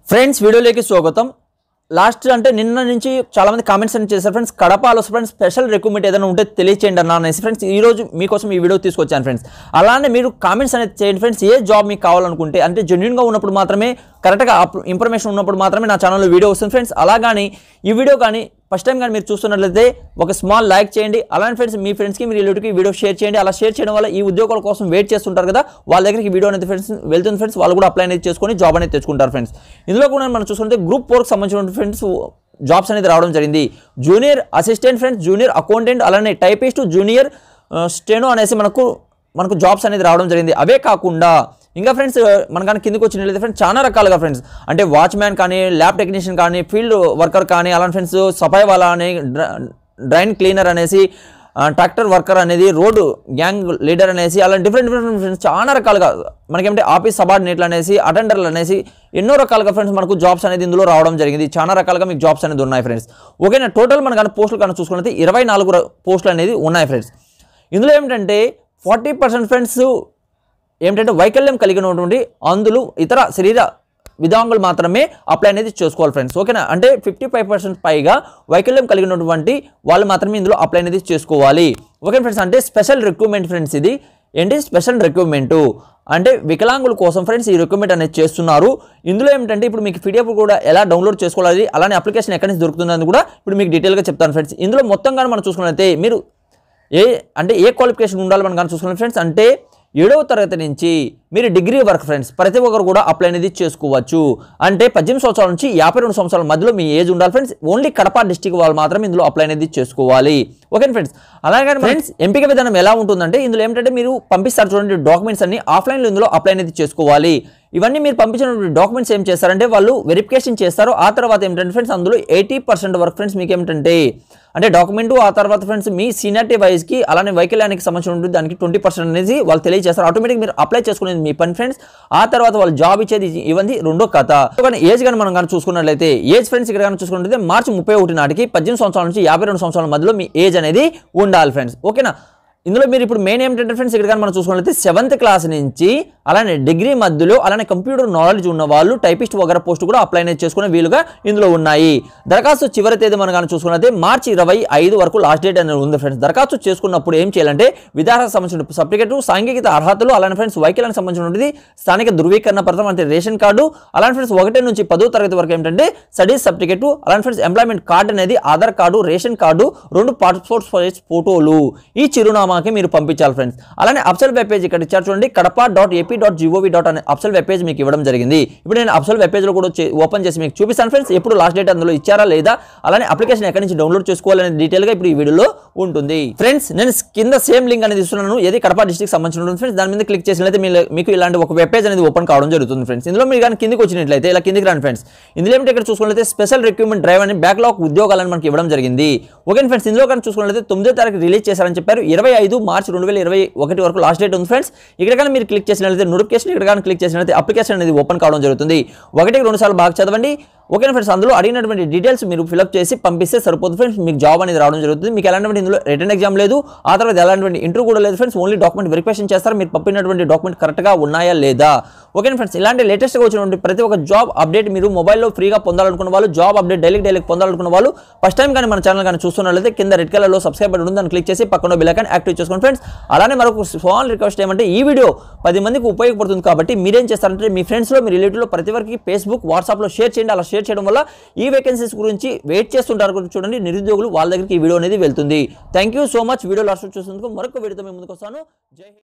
friends వీడియోలోకి స్వాగతం last అంటే నిన్న నుంచి చాలా మంది కామెంట్స్ అని చేశారు ఫ్రెండ్స్ కడపలో ఫ్రెండ్స్ స్పెషల్ రిక్రూట్మెంట్ ఏదైనా ఉంటే తెలియచేయండి అన్న అనేసి ఫ్రెండ్స్ ఈ రోజు మీకోసం ఈ వీడియో తీసుకొచ్చాను ఫ్రెండ్స్ అలానే మీరు కామెంట్స్ అనేది చేయండి ఫ్రెండ్స్ ఏ జాబ్ మీకు కావాలనుకుంటే అంటే జెన్యున్గా ఉన్నప్పుడు మాత్రమే కరెక్ట్గా ఇన్ఫర్మేషన్ ఉన్నప్పుడు మాత్రమే నా ఛానల్లో వీడియో వస్తుంది ఫ్రెండ్స్ అలా కానీ ఈ వీడియో కానీ ఫస్ట్ టైం కానీ మీరు చూస్తున్నట్లయితే ఒక స్మాల్ లైక్ చేయండి అలాంటి ఫ్రెండ్స్ మీ ఫ్రెండ్స్కి మీ రిలేటివ్కి వీడియో షేర్ చేయండి అలా షేర్ చేయడం వల్ల ఈ ఉద్యోగాల కోసం వెయిట్ చేస్తుంటారు కదా వాళ్ళ దగ్గరికి వీడియో అనేది ఫ్రెండ్స్ వెళ్తుంది ఫ్రెండ్స్ వాళ్ళు కూడా అప్లై అనేది చేసుకొని జాబ్ అనేది తెచ్చుకుంటారు ఫ్రెండ్స్ ఇందులో కూడా మనం చూసుకుంటే గ్రూప్ ఫోర్కి సంబంధించిన ఫ్రెండ్స్ జాబ్స్ అనేది రావడం జరిగింది junior assistant friends junior accountant అలానే టైపిస్ట్ జూనియర్ స్టెనో అనేసి మనకు మనకు జాబ్స్ అనేది రావడం జరిగింది అవే కాకుండా ఇంకా ఫ్రెండ్స్ మన కానీ కిందకి వచ్చినట్లయితే ఫ్రెండ్స్ చాలా రకాలుగా ఫ్రెండ్స్ అంటే వాచ్మ్యాన్ కానీ ల్యాబ్ టెక్నీషియన్ కానీ ఫీల్డ్ వర్కర్ కానీ అలాంటి ఫ్రెండ్స్ సఫాయి వాళ్ళ అని డ్రైన్ క్లీనర్ అనేసి ఆ, ట్రాక్టర్ వర్కర్ అనేది రోడ్డు గ్యాంగ్ లీడర్ అనేసి అలా డిఫరెంట్ డిఫరెంట్ ఫ్రెండ్స్ చాలా రకాలుగా మనకేంటే ఆఫీస్ సబార్డినేట్లు అనేసి అటెండర్లు అనేసి ఎన్నో రకాలుగా ఫ్రెండ్స్ మనకు జాబ్స్ అనేది ఇందులో రావడం జరిగింది చాలా రకాలుగా మీకు జాబ్స్ అనేది ఉన్నాయి ఫ్రెండ్స్ ఓకేనా టోటల్ మన కానీ పోస్టులు కానీ చూసుకున్నట్లయితే ఇరవై నాలుగు ర- పోస్టులు అనేది ఉన్నాయి ఫ్రెండ్స్ ఇందులో ఏమిటంటే ఫార్టీ పర్సెంట్ ఫ్రెండ్స్ ఏమిటంటే వైకల్యం కలిగినటువంటి అందులో ఇతర శరీర విధాంగులు మాత్రమే అప్లై అనేది చేసుకోవాలి ఫ్రెండ్స్ ఓకేనా అంటే ఫిఫ్టీ ఫైవ్ పర్సెంట్ పైగా వైకల్యం కలిగినటువంటి వాళ్ళు మాత్రమే ఇందులో అప్లై అనేది చేసుకోవాలి ఓకే ఫ్రెండ్స్ అంటే స్పెషల్ రిక్రూట్మెంట్ ఫ్రెండ్స్ ఇది ఏంటి స్పెషల్ రిక్రూట్మెంట్ అంటే వికలాంగుల కోసం ఫ్రెండ్స్ ఈ రిక్రూట్మెంట్ అనేది చేస్తున్నారు ఇందులో ఏమిటంటే ఇప్పుడు మీకు పీడిఎఫ్ కూడా ఎలా డౌన్లోడ్ చేసుకోవాలి అలానే అప్లికేషన్ ఎక్కడి నుంచి దొరుకుతుందని కూడా ఇప్పుడు మీకు డీటెయిల్గా చెప్తాను ఫ్రెండ్స్ ఇందులో మొత్తంగా మనం చూసుకున్నట్లయితే మీరు ఏ అంటే ఏ క్వాలిఫికేషన్ ఉండాలి మనం కానీ చూసుకున్నాం ఫ్రెండ్స్ అంటే ఏడవ తరగతి నుంచి మీరు డిగ్రీ వరకు ఫ్రెండ్స్ ప్రతి ఒక్కరు కూడా అప్లై అనేది చేసుకోవచ్చు అంటే పద్దెనిమిది సంవత్సరాల నుంచి యాభై రెండు సంవత్సరాల మధ్యలో మీ ఏజ్ ఉండాలి ఫ్రెండ్స్ ఓన్లీ కడప డిస్టిక్ వాళ్ళు మాత్రం ఇందులో అప్లై అనేది చేసుకోవాలి ఓకే ఫ్రెండ్స్ అలాగే ఫ్రెండ్స్ ఎంపిక విధానం ఎలా ఉంటుందంటే ఇందులో ఏమిటంటే మీరు పంపిస్తారు చూడండి డాక్యుమెంట్స్ అన్ని ఆఫ్లైన్లో ఇందులో అప్లై అనేది చేసుకోవాలి ఇవన్నీ మీరు పంపించిన డాక్యుమెంట్స్ ఏం చేస్తారంటే వాళ్ళు వెరిఫికేషన్ చేస్తారు ఆ తర్వాత ఏమిటంటే ఫ్రెండ్స్ అందులో ఎయిటీ పర్సెంట్ వరకు ఫ్రెండ్స్ మీకు ఏమిటంటే అంటే డాక్యుమెంట్ ఆ తర్వాత ఫ్రెండ్స్ మీ సీనియారిటీ వైజ్కి అలానే వైకల్యానికి సంబంధించిన ఉంటుంది దానికి ట్వంటీ పర్సెంట్ అనేది వాళ్ళు తెలియజేస్తారు ఆటోమేటిక్ మీరు అప్లై చేసుకునేది మీ పని ఫ్రెండ్స్ ఆ తర్వాత వాళ్ళు జాబ్ ఇచ్చేది ఇవన్నీ రెండో కథ కానీ ఏజ్ కానీ మనం కానీ చూసుకున్నట్లయితే ఏజ్ ఫ్రెండ్స్ ఇక్కడ కానీ చూసుకున్నట్లయితే మార్చి ముప్పై ఒకటి నాటికి పద్దెనిమిది సంవత్సరాల నుంచి యాభై రెండు సంవత్సరాల మధ్యలో మీ ఏజ్ అనేది ఉండాలి ఫ్రెండ్స్ ఓకేనా ఇందులో మీరు ఇప్పుడు మెయిన్ ఏమిటంటే ఫ్రెండ్స్ ఇక్కడ కానీ మనం చూసుకున్నట్లయితే సెవెంత్ క్లాస్ నుంచి అలానే డిగ్రీ మధ్యలో అలానే కంప్యూటర్ నాలెడ్జ్ ఉన్న వాళ్ళు టైపిస్ట్ వగర పోస్ట్ కూడా అప్లై అనేది చేసుకునే వీలుగా ఇందులో ఉన్నాయి దరఖాస్తు చివరి తేదీ మనం కానీ చూసుకున్నట్లయితే మార్చి ఇరవై ఐదు వరకు లాస్ట్ డేట్ అనేది ఉంది ఫ్రెండ్స్ దరఖాస్తు చేసుకున్నప్పుడు ఏం చేయాలంటే విధానానికి సంబంధించిన సర్టిఫికేట్ సాంఘిక అర్హతలు అలానే ఫ్రెండ్స్ వైకల్యానికి సంబంధించినది స్థానిక ధృవీకరణ పత్రం అంటే రేషన్ కార్డు అలానే ఫ్రెండ్స్ ఒకటి నుంచి పదో తరగతి వరకు ఏంటంటే స్టడీస్ సర్టిఫికేట్ అలానే ఫ్రెండ్స్ ఎంప్లాయ్మెంట్ కార్డు అనేది ఆధార్ కార్డు రేషన్ కార్డు రెండు పాస్పోర్ట్ సైజ్ ఫోటోలు ఈ చిరునామాకి మీరు పంపించాలి ఫ్రెండ్స్ అలానే అప్సల్ వెబ్ పేజ్ ఇక్కడ ఇచ్చారు చూడండి Kadapa dot A P dot G O V dot అనే అప్సల్ వెబ్ పేజ్ మీకు ఇవ్వడం జరిగింది ఇప్పుడు నేను అప్సల్ వెబ్ పేజ్లో కూడా చే- ఓపెన్ చేసి మీకు చూపిస్తాను ఫ్రెండ్స్ ఎప్పుడు లాస్ట్ డేట్ అందులో ఇచ్చారా లేదా అలానే అప్లికేషన్ ఎక్కడి నుంచి డౌన్లోడ్ చేసుకోవాలనే డీటెయిల్గా ఇప్పుడు ఈ వీడియోలో ఉంటుంది ఫ్రెండ్స్ నేను కింద సేమ్ లింక్ అనేది ఇస్తున్నాను ఏది కడప డిస్ట్రిక్ట్ సంబంధించిన ఉంటుంది ఫ్రెండ్స్ దాని మీద క్లిక్ చేసినట్లయితే మీ- మీకు ఇలాంటి ఒక వెబ్ పేజ్ అనేది ఓపెన్ కావడం జరుగుతుంది ఫ్రెండ్స్ ఇందులో మీరు కానీ కిందికి వచ్చినట్లయితే ఇలా కిందికి రండి ఫ్రెండ్స్ ఇందులో ఏమిటి ఇక్కడ చూసుకున్నట్లయితే స్పెషల్ రిక్రూట్మెంట్ డ్రైవ్ అని బ్యాక్లాగ్ ఉద్యోగాలను మనకి ఇవ్వడం జరిగింది ఓకే ఫ్రెండ్స్ ఇందులో కానీ చూసుకున్నట్లయితే తొమ్మిదో తారీఖు రిలీజ్ చేశారని చెప్పారు ఇరవై ఐదు మార్చి రెండు వేల ఇరవై ఒకటి వరకు లాస్ట్ డేట్ ఉంది ఫ్రెండ్స్ ఇక్కడ కానీ మీరు క్లిక్ చేసినట్లయితే నోటిఫికేషన్ ఇక్కడ కానీ క్లిక్ చేసినట్లయితే అప్లికేషన్ అనేది ఓపెన్ కావడం జరుగుతుంది ఒకటికి రెండు సార్లు బాగా చదవండి ఓకే ఫ్రెండ్స్ అందులో అడిగినటువంటి డీటెయిల్స్ మీరు ఫిల్అప్ చేసి పంపిస్తే సరిపోతుంది ఫ్రెండ్స్ మీకు జాబ్ అనేది రావడం జరుగుతుంది మీకు ఎలాంటి ఇందులో రిటర్న్ ఎగ్జామ్ లేదు ఆ తర్వాత ఎలాంటి ఇంటర్వ్యూ కూడా లేదు ఫ్రెండ్స్ ఓన్లీ డాక్యుమెంట్ వెరిఫికేషన్ చేస్తారు మీరు పంపినటువంటి డాక్యుమెంట్ కరెక్ట్గా ఉన్నాయా లేదా ఓకే ఫ్రెండ్స్ ఇలాంటి లేటెస్ట్గా వచ్చినటువంటి ప్రతి ఒక్క జాబ్ అప్డేట్ మీరు మొబైల్లో ఫ్రీగా పొందాలనుకున్న వాళ్ళు జాబ్ అప్డేట్ డైలీ డైలీ పొందాలనుకున్న వాళ్ళు ఫస్ట్ టైం కానీ మన ఛానల్ కానీ చూస్తున్నట్లయితే కింద రెడ్ కలర్లో సబ్స్క్రైబ్ బటన్ ఉంది దాన్ని క్లిక్ చేసి పక్కన బెల్ ఐకాన్ యాక్టివ్ చేసుకోండి ఫ్రెండ్స్ అలానే మరొక స్మాల్ రిక్వెస్ట్ ఏమంటే ఈ వీడియో పది మందికి ఉపయోగపడుతుంది కాబట్టి మీరేం చేస్తారంటే మీ ఫ్రెండ్స్లో మీ రిలేటివ్లో ప్రతి ఒక్కరికి ఫేస్బుక్ వాట్సాప్లో షేర్ చేయండి అలా షేర్ చేయడం వల్ల ఈ వేకెన్సీస్ గురించి వెయిట్ చేస్తుంటారు కూడా చూడండి నిరుద్యోగులు వాళ్ళ దగ్గరికి ఈ వీడియో అనేది వెళ్తుంది thank you so much video last చూసినందుకు మరొక వీడియోతో మేము ముందుకు వస్తాను జై హింద్